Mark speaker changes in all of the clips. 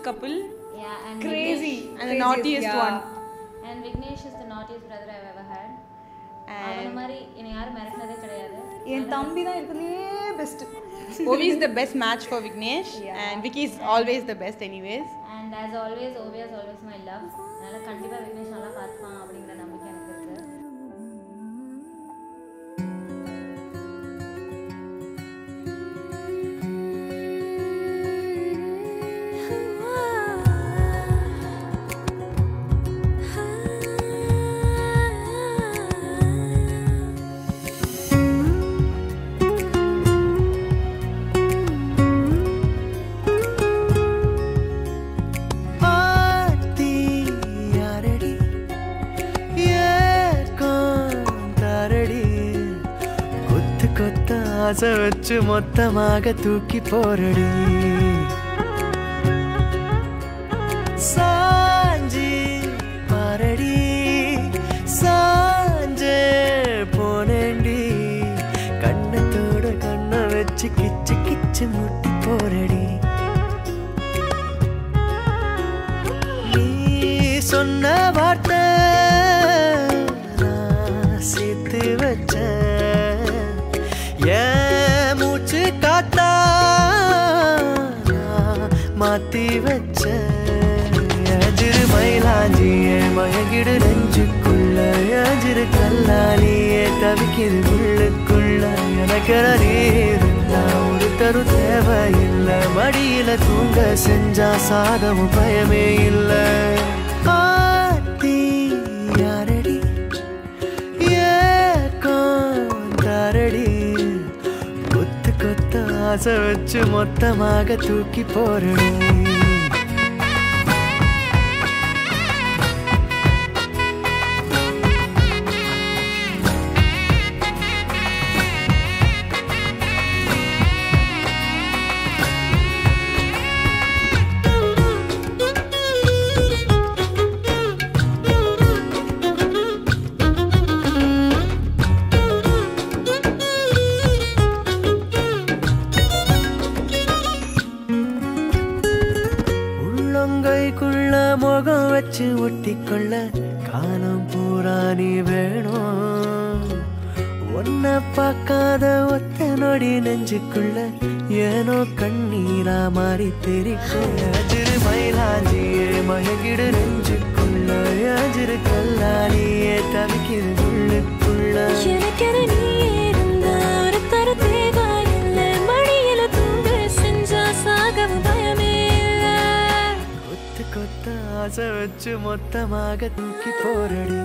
Speaker 1: couple.
Speaker 2: Yeah, and
Speaker 1: Crazy.
Speaker 2: Vignesh,
Speaker 1: And the naughtiest
Speaker 3: yeah.
Speaker 1: one.
Speaker 2: and Vignesh is the naughtiest brother I've ever had. அவன மாதிரி என்னை யாரும் மிரட்டினதே கிடையாது
Speaker 3: என் தம்பி தான் இருக்கிறதுலே best
Speaker 1: Ovi is the best match for Vignesh, and Vicky is always the best, anyways.
Speaker 2: And as always Ovi is always my love அதனால கண்டிப்பாக விக்னேஷ் நல்லா பார்த்துப்பான் அப்படிங்கிற நம்பிக்கை எனக்கு இருக்கு
Speaker 4: ஆத்தி யாரடி ஏக்கம் தாரடி கொத்து கொத்த ஆசை வச்சு மொத்தமாக தூக்கி போரடி சாஞ்சி பாரடி சாஞ்சே போனேண்டி கண்ணத்தோட கண்ணை வச்சு கிச்சு கிச்சு முட்டி போரடி நீ சொன்ன வார்த்தை நான் சேர்த்து வச்சேன் என் மூச்சு காத்தா நான் மாத்தி வச்சேன் எஜிரு மயிலாஞ்சியே மயங்கிடு நெஞ்சுக்குள்ள எஜிரு கல்லாலியே தவிக்கிது உள்ளுக்குள்ள எனக்கென நீர் ஒரு தரு தேவையில்லை மடியில தூங்க செஞ்சா சாதமும் பயமே இல்லை ஆத்தி யாரடி ஏக்கம் தாரடி கொத்து கொத்த ஆசை வச்சு மொத்தமாக தூக்கி போறடி உள்ளங்கைக்குள்ள முகம் வச்சு ஒட்டிக்கொள்ள காலம் பூரா நீ வேணும் ஒன்ன பார்க்காத ஒத்த நொடி நெஞ்சுக்குள்ள ஏனோ கண்ணீரா மாறி தெரிக்கும் அஜிரு மயிலாஞ்சியே மயங்கிடு நெஞ்சுக்குள்ள அஜிரு கல்லாலியே தவிக்கிது உள்ளுக்குள்ள
Speaker 5: எனக்கென நீ இருந்த ஒரு தரு தேவையில்லை மடியில தூங்க செஞ்சா சாகவும் பயமே இல்லை
Speaker 4: கொத்து கொத்த ஆசை வச்சு மொத்தமாக தூக்கி போரடி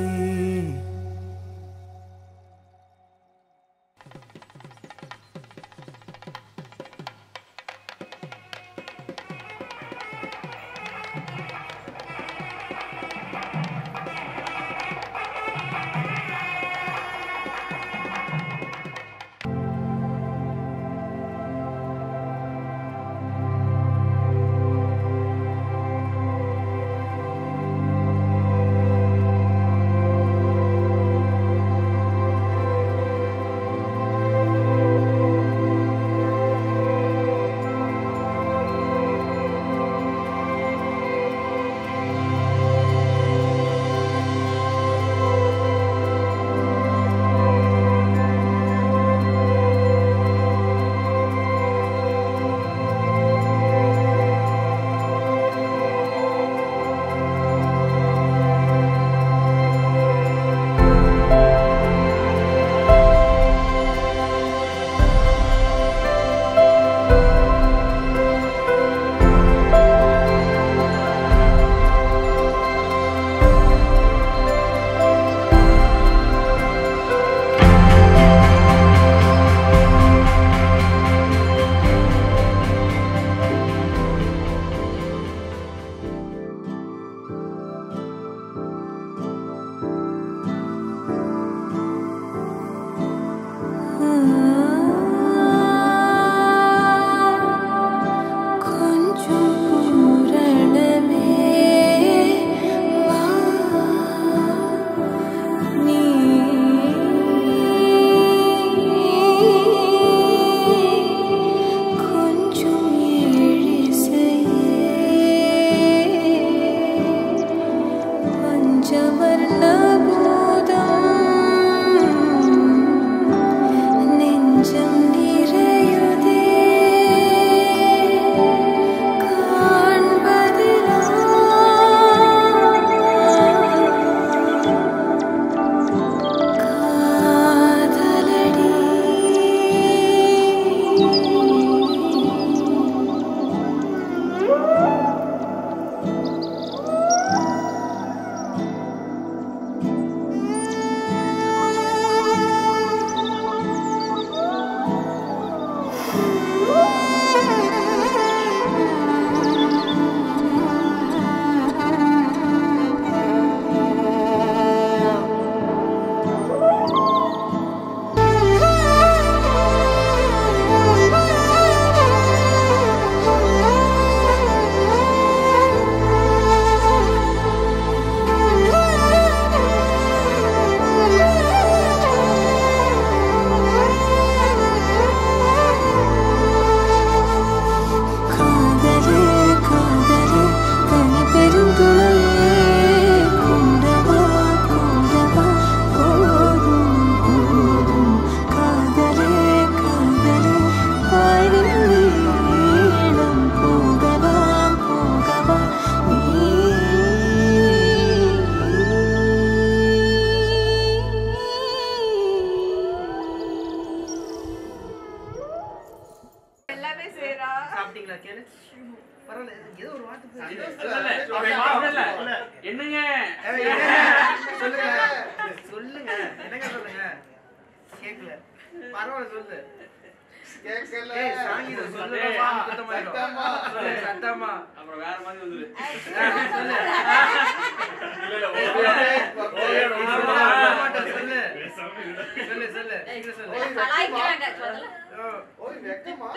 Speaker 6: பரவாயில்ல ஏதோ ஒரு வார்த்தை பேசு.
Speaker 7: இல்ல, இல்ல, அப்படி இல்ல, இல்ல. என்னங்க
Speaker 6: ஏய், என்னங்க? சொல்லுங்க சொல்லுங்க என்னங்க சொல்லுங்க கேக்கல பரவாயில்ல சொல்லு ஏய், சாங்கியதை சொல்லுப்பா. சத்தமா. சொல்லு, சத்தமா.
Speaker 7: அப்புறம் வேற மாதிரி வந்துரு
Speaker 6: சொல்லு.
Speaker 7: இல்ல, இல்ல,
Speaker 6: ஏய்,
Speaker 7: ஓகே.
Speaker 6: ஓகே,
Speaker 7: ஓகே,
Speaker 6: சொல்லு,
Speaker 7: ஓகே.
Speaker 6: சொல்ல மாட்டேன், சொல்லு. சொல்லு, சொல்லு. நீங்க சொல்லு.
Speaker 2: கலாய்க்கிறாங்க முதல்ல
Speaker 6: ஓ.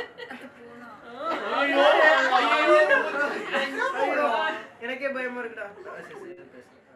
Speaker 7: ஐயோ, ஐயோ.
Speaker 6: ஐயோ, எனக்கே பயமா இருக்குடா சரி, சரி, பேசு.